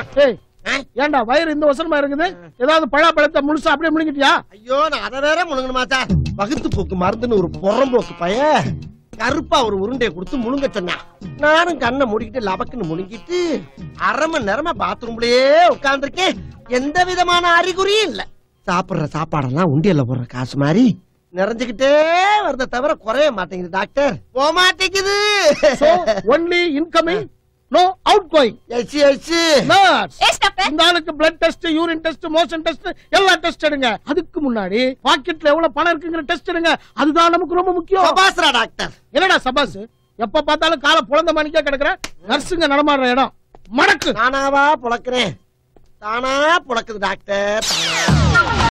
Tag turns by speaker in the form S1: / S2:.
S1: ஏய் ஏன்டா வயிறு இந்த வசனமா இருக்குது ஏதாவது பழாப்பழத்தை முழுசா அப்படியே முழுங்கிட்டியா
S2: ஐயோ நான் அதை வேற முழுங்கணுமா சார் வகுத்து போக்கு மருந்துன்னு ஒரு புறம்போக்கு பைய கருப்பா ஒரு உருண்டையை கொடுத்து முழுங்க சொன்னான் நானும் கண்ணை முடிக்கிட்டு லபக்குன்னு முழுங்கிட்டு அரை மணி நேரமா பாத்ரூம்லயே உட்கார்ந்திருக்கேன் எந்த விதமான அறிகுறியும் இல்ல சாப்பிடுற சாப்பாடெல்லாம் உண்டியல்ல போடுற காசு மாதிரி நிறைஞ்சுக்கிட்டே வருத தவிர குறைய மாட்டேங்குது டாக்டர் போக மாட்டேங்குது
S1: so only incoming no outgoing
S2: எச்சு எச்சு
S1: இந்த ஆளுக்கு blood test urine test motion test எல்லா டெஸ்ட் எடுங்க அதுக்கு முன்னாடி பாக்கெட்ல எவ்வளவு பணம் இருக்குங்கிற டெஸ்ட் எடுங்க அதுதான் நமக்கு ரொம்ப முக்கியம்
S2: சபாஸ்ரா டாக்டர்
S1: என்னடா சபாஸ் எப்ப பார்த்தாலும் காலை புலந்த மணிக்கே கிடக்குற நர்ஸுங்க நடமாடுற இடம் மடக்கு
S2: நானாவா புழக்கிறேன் தானா புழக்குது டாக்டர்